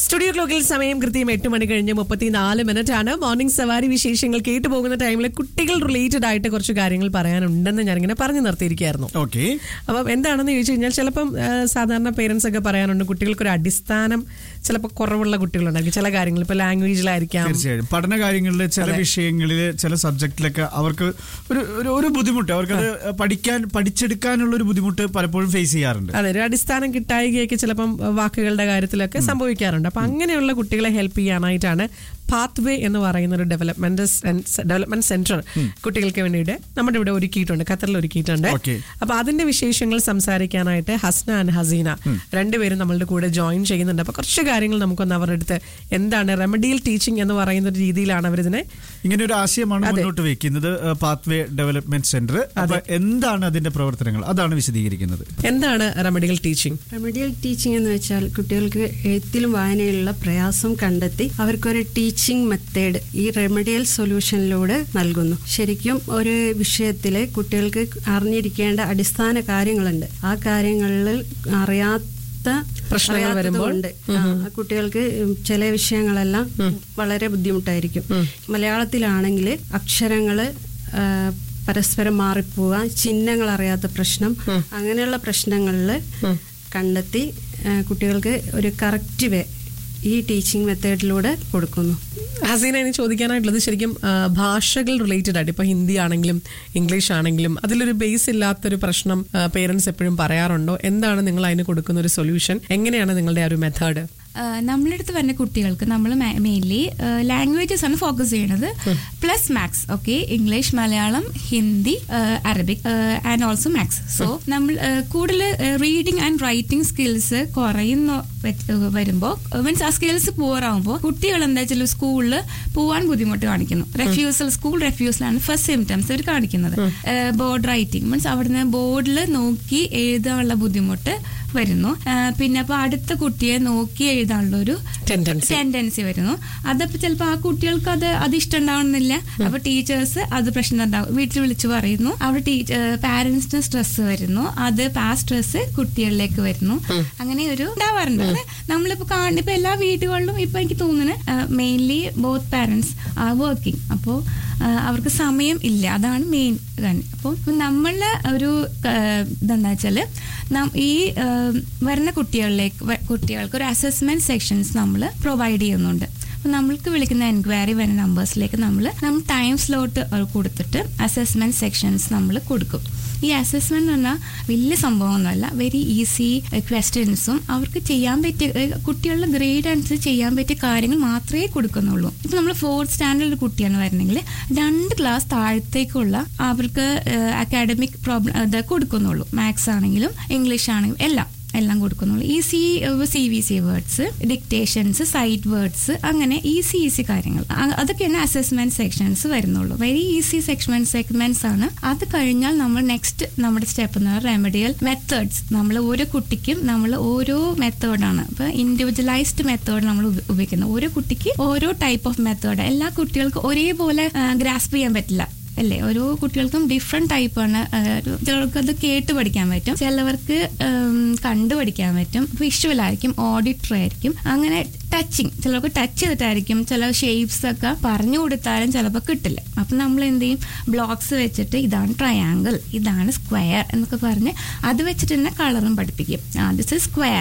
Studio ക്ലോക്കിൽ സമയം കൃത്യം എട്ട് മണി കഴിഞ്ഞ് മുപ്പത്തിനാല് മിനിറ്റ് ആണ് മോർണിംഗ് സവാരി വിശേഷങ്ങൾ കേട്ടു പോകുന്ന ടൈമിൽ കുട്ടികൾ റിലേറ്റഡ് ആയിട്ട് കുറച്ച് കാര്യങ്ങൾ പറയാനുണ്ടെന്ന് ഞാനിങ്ങനെ പറഞ്ഞു നിർത്തിയിരിക്കുകയായിരുന്നു ഓക്കെ അപ്പം എന്താണെന്ന് ചോദിച്ചു കഴിഞ്ഞാൽ ചിലപ്പം ആ, സാധാരണ പേരൻസ് ഒക്കെ പറയാനുണ്ട് കുട്ടികൾക്കൊരു അടിസ്ഥാനം ചിലപ്പോൾ കുറവുള്ള കുട്ടികളുണ്ടായിരിക്കും ചില കാര്യങ്ങൾ ഇപ്പൊ ലാംഗ്വേജിലായിരിക്കാം തീർച്ചയായും പഠന കാര്യങ്ങളിൽ ചില വിഷയങ്ങളിൽ ചില സബ്ജക്റ്റിലൊക്കെ അവർക്ക് ഒരു ഒരു- ഒരു ബുദ്ധിമുട്ട് അവർക്കത് പഠിക്കാൻ പഠിച്ചെടുക്കാനുള്ള ഒരു ബുദ്ധിമുട്ട് പലപ്പോഴും ഫേസ് ചെയ്യാറുണ്ട് അതെ ഒരു അടിസ്ഥാനം കിട്ടായികയൊക്കെ ചിലപ്പം വാക്കുകളുടെ കാര്യത്തിലൊക്കെ സംഭവിക്കാറുണ്ട് അപ്പൊ അങ്ങനെയുള്ള കുട്ടികളെ ഹെൽപ്പ് ചെയ്യാനായിട്ടാണ് പാത്ത് വേ എന്ന് പറയുന്ന ഒരു ഡെവലപ്മെന്റ് ഡെവലപ്മെന്റ് സെന്റർ കുട്ടികൾക്ക് വേണ്ടിയിട്ട് നമ്മുടെ ഇവിടെ ഒരുക്കിയിട്ടുണ്ട് ഖത്തറിൽ ഒരുക്കിയിട്ടുണ്ട് Okay. അപ്പൊ അതിന്റെ വിശേഷങ്ങൾ സംസാരിക്കാനായിട്ട് ഹസ്ന ആൻഡ് ഹസീന രണ്ടുപേരും നമ്മളുടെ കൂടെ ജോയിൻ ചെയ്യുന്നുണ്ട് അപ്പൊ കുറച്ച് കാര്യങ്ങൾ നമുക്കൊന്ന് അവരുടെ അടുത്ത് എന്താണ് റെമഡിയൽ ടീച്ചിങ് എന്ന് പറയുന്ന ഒരു രീതിയിലാണ് അവരിതിനെ ഇങ്ങനെ ഒരു ആശയമാണ് മുന്നോട്ട് വെക്കുന്നത് പാത്വേ ഡെവലപ്മെന്റ് സെന്റർ അപ്പൊ എന്താണ് അതിന്റെ പ്രവർത്തനങ്ങൾ അതാണ് വിശദീകരിക്കുന്നത് എന്താണ് റെമഡിയൽ ടീച്ചിങ് റെമഡിയൽ ടീച്ചിങ് എന്ന് വെച്ചാൽ കുട്ടികൾക്ക് എഴുത്തിലും വായനയിലുള്ള പ്രയാസം കണ്ടെത്തി അവർക്കൊരു ടീച്ചിങ് മെത്തേഡ് ഈ റെമഡിയൽ സൊല്യൂഷനിലൂടെ നൽകുന്നു ശരിക്കും ഒരു വിഷയത്തിലെ കുട്ടികൾക്ക് അറിഞ്ഞിരിക്കേണ്ട അടിസ്ഥാന കാര്യങ്ങളുണ്ട് ആ കാര്യങ്ങളിൽ അറിയാത്ത പ്രശ്നങ്ങൾ വരുമ്പോൾ? അറിയാത്തതുകൊണ്ട് ആ, കുട്ടികൾക്ക് ചില വിഷയങ്ങളെല്ലാം വളരെ ബുദ്ധിമുട്ടായിരിക്കും മലയാളത്തിലാണെങ്കിൽ അക്ഷരങ്ങള് ആ, പരസ്പരം മാറിപ്പോവുക ചിഹ്നങ്ങൾ അറിയാത്ത പ്രശ്നം അങ്ങനെയുള്ള പ്രശ്നങ്ങളിൽ കണ്ടെത്തി ആ, കുട്ടികൾക്ക് ഒരു കറക്റ്റ് വേ ഈ ടീച്ചിങ് മെത്തേഡിലൂടെ കൊടുക്കുന്നു ഹസീന ഇനി ചോദിക്കാനായിട്ടുള്ളത് ശരിക്കും ആ, ഭാഷകൾ റിലേറ്റഡ് ആയിട്ട് ഇപ്പൊ ഹിന്ദി ആണെങ്കിലും ഇംഗ്ലീഷ് ആണെങ്കിലും അതിലൊരു ബേസ് ഇല്ലാത്തൊരു പ്രശ്നം പേരൻസ് എപ്പോഴും പറയാറുണ്ടോ എന്താണ് നിങ്ങൾ അതിന് കൊടുക്കുന്ന ഒരു സൊല്യൂഷൻ എങ്ങനെയാണ് നിങ്ങളുടെ ആ ഒരു മെത്തേഡ് നമ്മളടുത്ത് വരുന്ന കുട്ടികൾക്ക് നമ്മൾ മെയിൻലി ലാംഗ്വേജസ് ആണ് ഫോക്കസ് ചെയ്യണത് plus maths okay English Malayalam Hindi Arabic and also maths so നമ്മൾ കൂടുതൽ റീഡിങ് ആൻഡ് റൈറ്റിംഗ് സ്കിൽസ് കുറയുന്ന വരുമ്പോൾ മീൻസ് ആ സ്കിൽസ് പോറാകുമ്പോൾ കുട്ടികൾ എന്താ വെച്ചാൽ സ്കൂളിൽ പോവാൻ ബുദ്ധിമുട്ട് കാണിക്കുന്നു റെഫ്യൂസൽ സ്കൂൾ റെഫ്യൂസലാണ് ഫസ്റ്റ് സിംറ്റംസ് അവർ കാണിക്കുന്നത് ബോർഡ് റൈറ്റിംഗ് മീൻസ് അവിടുന്ന് ബോർഡിൽ നോക്കി എഴുതാനുള്ള ബുദ്ധിമുട്ട് വരുന്നു ആ, പിന്നെ അപ്പൊ അടുത്ത കുട്ടിയെ നോക്കി എഴുതാനുള്ള ഒരു Tendency. ടെൻഡൻസി വരുന്നു അതപ്പോ ചിലപ്പോ ആ കുട്ടികൾക്ക് അത് അത് ഇഷ്ടമുണ്ടാവണമെന്നില്ല അപ്പൊ ടീച്ചേഴ്സ് അത് പ്രശ്നം ഉണ്ടാവും വീട്ടിൽ വിളിച്ചു പറയുന്നു അവിടെ ടീച്ചർ പാരന്റ്സിന് സ്ട്രെസ് വരുന്നു അത് ആ സ്ട്രെസ് കുട്ടികളിലേക്ക് വരുന്നു അങ്ങനെ ഒരു ഉണ്ടാവാറുണ്ട് അത് നമ്മളിപ്പോ കാണുന്ന ഇപ്പൊ എല്ലാ വീടുകളിലും ഇപ്പൊ എനിക്ക് തോന്നുന്നത് മെയിൻലി ബോത്ത് പാരന്റ്സ് ആ വർക്കിംഗ് അപ്പോൾ അവർക്ക് സമയം ഇല്ല അതാണ് മെയിൻ കാര്യം അപ്പോൾ നമ്മളെ ഒരു ആ, ഇതെന്താ വെച്ചാല് നം- ഈ ആ, വരുന്ന കുട്ടികളിലേക്ക് വ- കുട്ടികൾക്ക് ഒരു അസസ്മെന്റ് സെക്ഷൻസ് നമ്മൾ പ്രൊവൈഡ് ചെയ്യുന്നുണ്ട് അപ്പോൾ നമ്മൾക്ക് വിളിക്കുന്ന എൻക്വയറി വരുന്ന നമ്പേഴ്സിലേക്ക് നമ്മൾ നമ്മൾ ടൈം സ്ലോട്ട് കൊടുത്തിട്ട് അസസ്മെന്റ് സെക്ഷൻസ് നമ്മൾ കൊടുക്കും ഈ അസസ്മെന്റ് എന്ന് പറഞ്ഞാൽ വലിയ സംഭവമൊന്നുമല്ല വെരി ഈസി ക്വസ്റ്റ്യൻസും അവർക്ക് ചെയ്യാൻ പറ്റിയ ഏഹ്, കുട്ടികളുടെ ഗ്രേഡ് അനുസരിച്ച് ചെയ്യാൻ പറ്റിയ കാര്യങ്ങൾ മാത്രമേ കൊടുക്കുന്നുള്ളൂ ഇപ്പൊ നമ്മൾ ഫോർത്ത് സ്റ്റാൻഡേർഡ് കുട്ടിയാണ് വരണമെങ്കിൽ രണ്ട് ക്ലാസ് താഴത്തേക്കുള്ള അവർക്ക് അക്കാഡമിക് പ്രോബ്ലം ഇത് കൊടുക്കുന്നുള്ളൂ മാത്സ് ആണെങ്കിലും ഇംഗ്ലീഷ് ആണെങ്കിലും എല്ലാം എല്ലാം കൊടുക്കുന്നുള്ളൂ easy C V C words dictations sight words അങ്ങനെ ഈസി ഈസി കാര്യങ്ങൾ അ- അതൊക്കെയാണ് അസസ്മെന്റ് സെക്ഷൻസ് വരുന്നുള്ളൂ വെരി ഈസി സെക്ഷൻമെന്റ് സെഗ്മെന്റ്സ് ആണ് അത് കഴിഞ്ഞാൽ നമ്മൾ നെക്സ്റ്റ് നമ്മുടെ സ്റ്റെപ്പ് എന്ന് പറയുന്നത് റെമഡിയൽ മെത്തേഡ്സ് നമ്മൾ ഓരോ കുട്ടിക്കും നമ്മൾ ഓരോ മെത്തേഡാണ് ഇപ്പൊ ഇൻഡിവിജ്വലൈസ്ഡ് മെത്തേഡ് നമ്മൾ ഉപ- ഉപയോഗിക്കുന്നത് ഓരോ കുട്ടിക്ക് ഓരോ ടൈപ്പ് ഓഫ് മെത്തേഡ് എല്ലാ കുട്ടികൾക്കും ഒരേപോലെ ഗ്രാസ്പ് ചെയ്യാൻ പറ്റില്ല അല്ലേ ഓരോ കുട്ടികൾക്കും ഡിഫറെന്റ് ടൈപ്പാണ് ചിലർക്ക് അത് കേട്ട് പഠിക്കാൻ പറ്റും ചിലവർക്ക് ഉം, കണ്ടു പഠിക്കാൻ പറ്റും വിഷ്വൽ ആയിരിക്കും ഓഡിറ്ററി ആയിരിക്കും അങ്ങനെ ടച്ചിങ് ചിലർക്ക് ടച്ച് ചെയ്തിട്ടായിരിക്കും ചില ഷേപ്സ് ഒക്കെ പറഞ്ഞു കൊടുത്താലും ചിലപ്പോൾ കിട്ടില്ല അപ്പം നമ്മൾ എന്ത് ചെയ്യും ബ്ലോക്സ് വെച്ചിട്ട് ഇതാണ് ട്രയാങ്കിൾ ഇതാണ് സ്ക്വയർ എന്നൊക്കെ പറഞ്ഞ് അത് വെച്ചിട്ട് തന്നെ കളറും പഠിപ്പിക്കും ആ this is square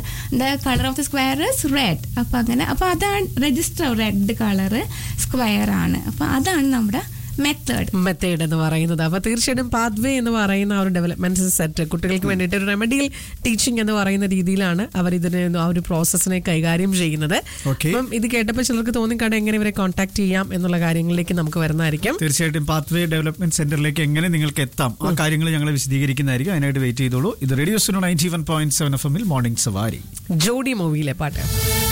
the colour of the square is red അപ്പം അങ്ങനെ അപ്പം അതാണ് രജിസ്റ്റർ റെഡ് കളറ് സ്ക്വയർ ആണ് അപ്പം അതാണ് നമ്മുടെ മെത്തേഡ് മെത്തേഡ് എന്ന് പറയുന്നത് അപ്പൊ തീർച്ചയായിട്ടും പാത്വേ എന്ന് പറയുന്ന ആ ഒരു ഡെവലപ്മെന്റ് സെറ്റ് കുട്ടികൾക്ക് വേണ്ടിയിട്ട് ഒരു റെമഡിയൽ ടീച്ചിങ് എന്ന് പറയുന്ന രീതിയിലാണ് അവർ ഇതിനെ ആ ഒരു പ്രോസസ്സിനെ കൈകാര്യം ചെയ്യുന്നത് Okay. അപ്പം ഇത് കേട്ടപ്പോൾ ചിലർക്ക് തോന്നിക്കാണ്ട് എങ്ങനെ ഇവരെ കോൺടാക്ട് ചെയ്യാം എന്നുള്ള കാര്യങ്ങളിലേക്ക് നമുക്ക് വരുന്നതായിരിക്കും തീർച്ചയായിട്ടും പാത്വേ ഡെവലപ്മെന്റ് സെന്ററിലേക്ക് എങ്ങനെ നിങ്ങൾക്ക് എത്താം ആ കാര്യങ്ങൾ ഞങ്ങൾ വിശദീകരിക്കുന്നതായിരിക്കും അതിനായിട്ട് വെയിറ്റ് ചെയ്തോളൂ ഇത് radio Suno ninety one point seven F എമ്മിൽ മോർണിംഗ് സവാരി ജോഡി മൂവിയിലെ പാട്ട്